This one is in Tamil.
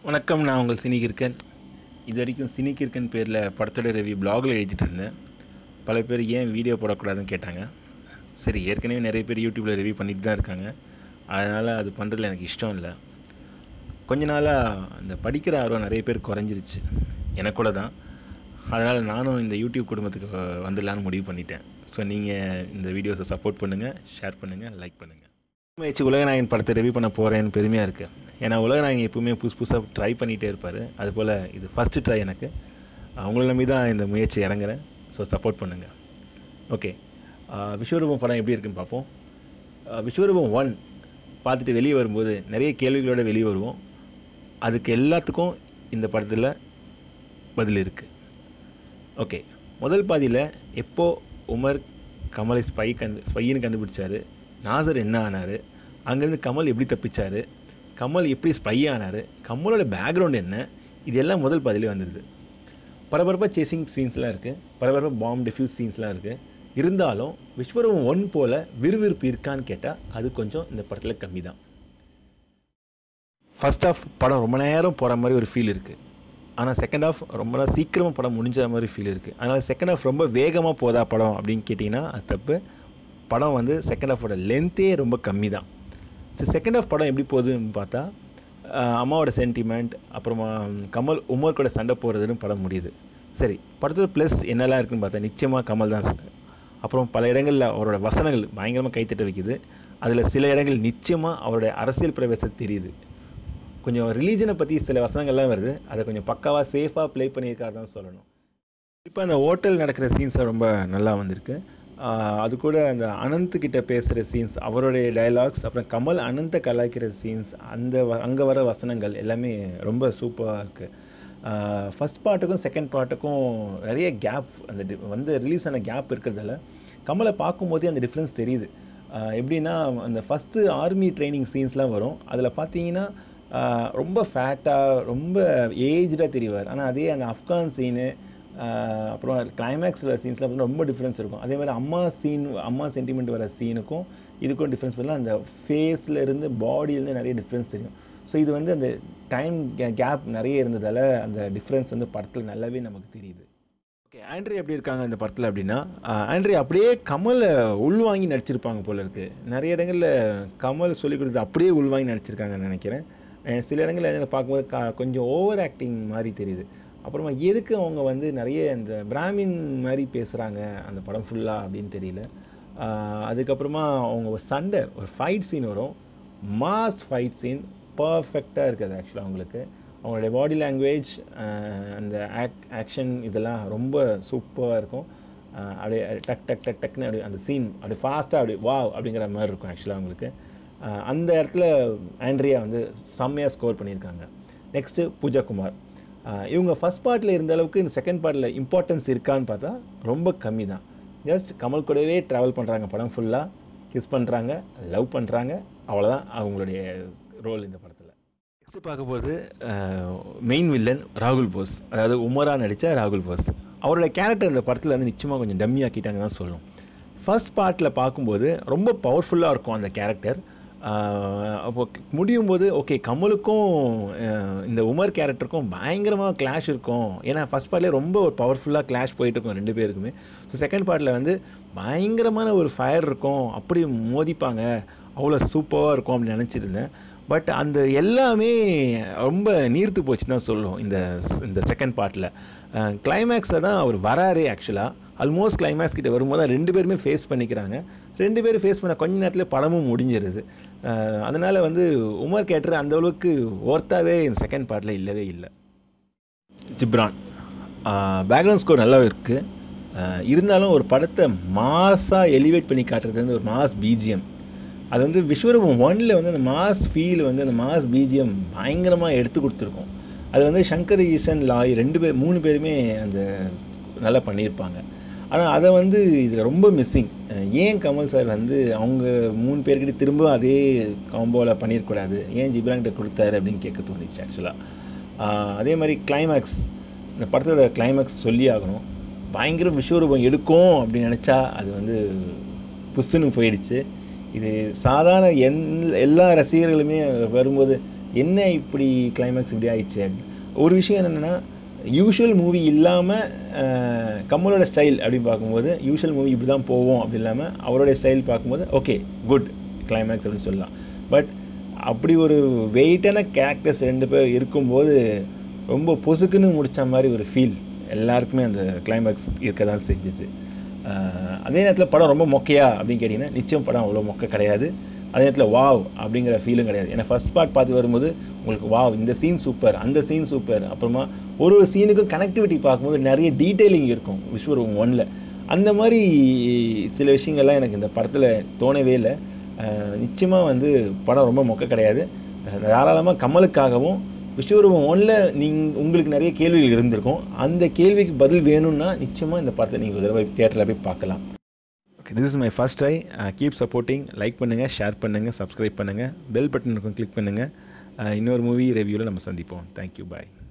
வணக்கம் நான் உங்கள் சினிகிருக்கன் இது வரைக்கும் சினிகிருக்கன் பேரில் படத்தோட ரிவ்யூ பிளாகில் எழுதிட்டு இருந்தேன் பல பேர் ஏன் வீடியோ போடக்கூடாதுன்னு கேட்டாங்க சரி ஏற்கனவே நிறைய பேர் யூடியூப்பில் ரிவ்யூ பண்ணிட்டு தான் இருக்காங்க அதனால் அது பண்ணுறதுல எனக்கு இஷ்டம் இல்லை கொஞ்ச நாளாக இந்த படிக்கிற ஆர்வம் நிறைய பேர் குறைஞ்சிருச்சு எனக்கு கூட தான் அதனால் நானும் இந்த யூடியூப் குடும்பத்துக்கு வந்துடலான்னு முடிவு பண்ணிட்டேன் ஸோ நீங்கள் இந்த வீடியோஸை சப்போர்ட் பண்ணுங்கள் ஷேர் பண்ணுங்கள் லைக் பண்ணுங்கள் முயற்சி உலகநாயகன் படத்தை ரிவ்யூ பண்ண போகிறேன்னு பெருமையாக இருக்குது ஏன்னா உலகநாயகன் எப்பவுமே புதுசு புதுசாக ட்ரை பண்ணிகிட்டே இருப்பார் அதுபோல் இது ஃபஸ்ட்டு ட்ரை எனக்கு உங்களை நம்பி தான் இந்த முயற்சி இறங்குறேன் ஸோ சப்போர்ட் பண்ணுங்கள் ஓகே விஸ்வரூபம் படம் எப்படி இருக்குன்னு பார்ப்போம் ஆஹ் விஸ்வரூபம் ஒன் பார்த்துட்டு வெளியே வரும்போது நிறைய கேள்விகளோட வெளியே வருவோம் அதுக்கு எல்லாத்துக்கும் இந்த படத்தில் பதில் இருக்குது ஓகே முதல் பாதியில் எப்போ உமர் கமலை ஸ்பை கண்டு ஸ்பைன்னு கண்டுபிடிச்சாரு நாசர் என்ன ஆனார் அங்கேருந்து கமல் எப்படி தப்பிச்சார் கமல் எப்படி ஸ்பை ஆனார் கமலோட பேக்ரவுண்ட் என்ன இது எல்லாம் முதல் பாதியிலே வந்துடுது பரபரப்பாக சேசிங் சீன்ஸ்லாம் இருக்குது பரபரப்பாக பாம் டிஃப்யூஸ் சீன்ஸ்லாம் இருக்குது இருந்தாலும் விஸ்வரூபம் ஒன் போல் விறுவிறுப்பு இருக்கான்னு கேட்டால் அது கொஞ்சம் இந்த படத்தில் கம்மி தான் ஃபஸ்ட் ஆஃப் படம் ரொம்ப நேரம் போகிற மாதிரி ஒரு ஃபீல் இருக்குது ஆனால் செகண்ட் ஆஃப் ரொம்ப நேரம் சீக்கிரமாக படம் முடிஞ்ச மாதிரி ஃபீல் இருக்குது அதனால் செகண்ட் ஆஃப் ரொம்ப வேகமாக போதா படம் அப்படின்னு கேட்டிங்கன்னா அது தப்பு படம் வந்து செகண்ட் ஆஃபோட லென்த்தே ரொம்ப கம்மி தான் சரி செகண்ட் ஆஃப் படம் எப்படி போகுதுன்னு பார்த்தா ஆஹ் அம்மாவோட சென்டிமெண்ட் அப்புறமா கமல் உமர் கூட சண்டை போடுறதுன்னு படம் முடியுது சரி படத்தில் ப்ளஸ் என்னெல்லாம் இருக்குன்னு பார்த்தா நிச்சயமாக கமல் தான் சார் அப்புறம் பல இடங்களில் அவரோட வசனங்கள் பயங்கரமாக கைத்தட்ட வைக்குது அதில் சில இடங்கள் நிச்சயமாக அவருடைய அரசியல் பிரவேசம் தெரியுது கொஞ்சம் ரிலீஜனை பற்றி சில வசனங்கள்லாம் வருது அதை கொஞ்சம் பக்காவாக சேஃபாக ப்ளே பண்ணியிருக்காரு தான் சொல்லணும் இப்போ அந்த ஹோட்டல் நடக்கிற சீன்ஸ் ரொம்ப நல்லா வந்திருக்கு ஆஹ் அது கூட அந்த அனந்த் கிட்ட பேசுகிற சீன்ஸ் அவருடைய டயலாக்ஸ் அப்புறம் கமல் அனந்தை கலாய்க்கிற சீன்ஸ் அந்த அங்கே வர வசனங்கள் எல்லாமே ரொம்ப சூப்பராக இருக்குது ஃபஸ்ட் பார்ட்டுக்கும் செகண்ட் பார்ட்டுக்கும் நிறைய கேப் அந்த di- வந்து ரிலீஸ் ஆன கேப் இருக்கிறதால கமலை பார்க்கும்போதே அந்த டிஃப்ரென்ஸ் தெரியுது ஆஹ் எப்படின்னா அந்த ஃபஸ்ட்டு ஆர்மி ட்ரைனிங் சீன்ஸ்லாம் வரும் அதில் பார்த்தீங்கன்னா ஆஹ் ரொம்ப ஃபேட்டாக ரொம்ப ஏஜ்டாக தெரிவார் ஆனால் அதே அந்த அஃப்கான் சீனு அப்புறம் கிளைமேக்ஸில் சீன்ஸில் வந்து ரொம்ப டிஃப்ரென்ஸ் இருக்கும் அதே மாதிரி அம்மா சீன் அம்மா சென்டிமெண்ட் வர சீனுக்கும் இதுக்கும் டிஃப்ரென்ஸ் பண்ணலாம் அந்த ஃபேஸில் இருந்து பாடியிலேருந்து நிறைய டிஃப்ரென்ஸ் தெரியும் ஸோ இது வந்து அந்த டைம் கேப் நிறைய இருந்ததால் அந்த டிஃப்ரென்ஸ் வந்து படத்தில் நல்லாவே நமக்கு தெரியுது ஓகே ஆண்ட்ரி எப்படி இருக்காங்க இந்த படத்தில் அப்படின்னா ஆஹ் ஆண்ட்ரி அப்படியே கமலை உள்வாங்கி நடிச்சிருப்பாங்க போல இருக்கு நிறைய இடங்களில் கமல் சொல்லி கொடுத்து அப்படியே உள்வாங்கி நடிச்சிருக்காங்கன்னு நினைக்கிறேன் அஹ் சில இடங்களில் அதில் பார்க்கும்போது க கொஞ்சம் ஓவர் ஆக்டிங் மாதிரி தெரியுது அப்புறமா எதுக்கு அவங்க வந்து நிறைய இந்த பிராமின் மாதிரி பேசுகிறாங்க அந்த படம் ஃபுல்லாக அப்படின்னு தெரியல ஆஹ் அதுக்கப்புறமா அவங்க ஒரு சண்டை ஒரு ஃபைட் சீன் வரும் மாஸ் ஃபைட் சீன் பர்ஃபெக்டாக இருக்குது ஆக்சுவலாக அவங்களுக்கு அவங்களுடைய பாடி லாங்குவேஜ் அந்த ஆக் ஆக்ஷன் இதெல்லாம் ரொம்ப சூப்பராக இருக்கும் ஆஹ் அப்படியே டக் டக் டக் டக்னு அப்படியே அந்த சீன் அப்படியே ஃபாஸ்ட்டாக அப்படியே வாவ் அப்படிங்கிற மாதிரி இருக்கும் ஆக்சுவலாக அவங்களுக்கு ஆஹ் அந்த இடத்துல ஆண்ட்ரியா வந்து செம்மையாக ஸ்கோர் பண்ணியிருக்காங்க நெக்ஸ்ட்டு பூஜா குமார் ஆஹ் இவங்க ஃபஸ்ட் பார்ட்டில் இருந்த அளவுக்கு இந்த செகண்ட் பார்ட்டில் இம்பார்ட்டன்ஸ் இருக்கான்னு பார்த்தா ரொம்ப கம்மி தான் ஜஸ்ட் கமல் கூடவே ட்ராவல் பண்ணுறாங்க படம் ஃபுல்லாக கிஸ் பண்ணுறாங்க லவ் பண்ணுறாங்க அவ்வளோதான் அவங்களுடைய ரோல் இந்த படத்தில் நெக்ஸ்ட் பார்க்கும்போது மெயின் வில்லன் ராகுல் போஸ் அதாவது உமரா நடித்த ராகுல் போஸ் அவரோட கேரக்டர் இந்த படத்தில் வந்து நிச்சயமாக கொஞ்சம் டம்மி ஆக்கிட்டாங்க தான் சொல்லணும் ஃபர்ஸ்ட் பார்ட்டில் பார்க்கும்போது ரொம்ப பவர்ஃபுல்லாக இருக்கும் அந்த கேரக்டர் அப்போ முடியும் போது ஓகே கமலுக்கும் ஆஹ் இந்த உமர் கேரக்டருக்கும் பயங்கரமாக கிளாஷ் இருக்கும் ஏன்னா ஃபஸ்ட் பார்ட்லேயே ரொம்ப ஒரு பவர்ஃபுல்லாக கிளாஷ் போயிட்டு இருக்கும் ரெண்டு பேருக்குமே ஸோ செகண்ட் பார்ட்டில் வந்து பயங்கரமான ஒரு ஃபயர் இருக்கும் அப்படி மோதிப்பாங்க அவ்வளோ சூப்பராக இருக்கும் அப்படின்னு நினச்சிருந்தேன் பட் அந்த எல்லாமே ரொம்ப நீர்த்து போச்சு தான் சொல்லுவோம் இந்த இந்த செகண்ட் பார்ட்டில் கிளைமேக்ஸில் தான் அவர் வராரே ஆக்சுவலாக ஆல்மோஸ்ட் கிளைமேக்ஸ் கிட்ட வரும்போது தான் ரெண்டு பேருமே ஃபேஸ் பண்ணிக்கிறாங்க ரெண்டு பேரும் ஃபேஸ் பண்ண கொஞ்ச நேரத்தில் படமும் முடிஞ்சிருது அதனால் வந்து உமர் கேட்டர் அந்த அளவுக்கு ஒர்த்தாகவே இந்த செகண்ட் பார்ட்டில் இல்லவே இல்லை ஜிப்ரான் பேக்ரவுண்ட் ஸ்கோர் நல்லா இருக்குது இருந்தாலும் ஒரு படத்தை மாஸாக எலிவேட் பண்ணி காட்டுறது வந்து ஒரு மாஸ் பிஜிஎம் அது வந்து விஸ்வரூபம் ஒன்ல வந்து அந்த மாஸ் ஃபீல் வந்து அந்த மாஸ் பிஜிஎம் பயங்கரமாக எடுத்து கொடுத்துருக்கோம் அது வந்து சங்கர் ஈசன் லாய் ரெண்டு பேர் மூணு பேருமே அந்த நல்லா பண்ணியிருப்பாங்க ஆனால் அதை வந்து இதில் ரொம்ப மிஸ்ஸிங் ஏன் கமல் சார் வந்து அவங்க மூணு பேர்கிட்ட திரும்ப அதே காம்போவில் பண்ணியிருக்கூடாது ஏன் ஜிப்ரான்கிட்ட கொடுத்தாரு அப்படின்னு கேட்க தோணுச்சு ஆக்சுவலாக அதே மாதிரி கிளைமேக்ஸ் இந்த படத்தோட கிளைமேக்ஸ் சொல்லி ஆகணும் பயங்கர விஸ்வரூபம் எடுக்கும் அப்படின்னு நினச்சா அது வந்து புஸ்ஸுன்னு போயிடுச்சு இது சாதாரண என் எல்லா ரசிகர்களுமே வரும்போது என்ன இப்படி கிளைமேக்ஸ் இப்படி ஆயிடுச்சு ஒரு விஷயம் என்னென்னா யூஷுவல் மூவி இல்லாமல் கமலோட ஸ்டைல் அப்படின்னு பார்க்கும்போது யூஷுவல் மூவி இப்படி தான் போவோம் அப்படி இல்லாமல் அவருடைய ஸ்டைல் பார்க்கும்போது ஓகே குட் கிளைமேக்ஸ் அப்படின்னு சொல்லலாம் பட் அப்படி ஒரு வெயிட்டான கேரக்டர்ஸ் ரெண்டு பேர் இருக்கும்போது ரொம்ப பொசுக்குன்னு முடித்த மாதிரி ஒரு ஃபீல் எல்லாருக்குமே அந்த கிளைமேக்ஸ் இருக்க தான் செஞ்சுது ஆஹ் அதே நேரத்தில் படம் ரொம்ப மொக்கையா அப்படின்னு கேட்டிங்கன்னா நிச்சயம் படம் அவ்வளோ மொக்க கிடையாது அதே நேரத்தில் வாவ் அப்படிங்கிற ஃபீலும் கிடையாது ஏன்னா ஃபஸ்ட் பார்ட் பார்த்து வரும்போது உங்களுக்கு வாவ் இந்த சீன் சூப்பர் அந்த சீன் சூப்பர் அப்புறமா ஒரு ஒரு சீனுக்கும் கனெக்டிவிட்டி பார்க்கும்போது நிறைய டீட்டெயிலிங் இருக்கும் விஸ்வரூபம் ஒன்ல அந்த மாதிரி சில விஷயங்கள்லாம் எனக்கு இந்த படத்தில் தோணவே இல்லை நிச்சயமாக வந்து படம் ரொம்ப மொக்க கிடையாது தாராளமாக கமலுக்காகவும் விஸ்வரூபம் ஒன்றில் நீங் உங்களுக்கு நிறைய கேள்விகள் இருந்திருக்கும் அந்த கேள்விக்கு பதில் வேணும்னா நிச்சயமாக இந்த படத்தை நீங்கள் ஒரு தடவை தியேட்டரில் போய் பார்க்கலாம் okay this is my first try keep supporting like பண்ணுங்கள் ஷேர் பண்ணுங்கள் சப்ஸ்கிரைப் பண்ணுங்கள் பெல் பட்டன் இருக்கும் கிளிக் பண்ணுங்கள் இன்னொரு மூவி ரிவ்யூவில் நம்ம சந்திப்போம் தேங்க்யூ பாய்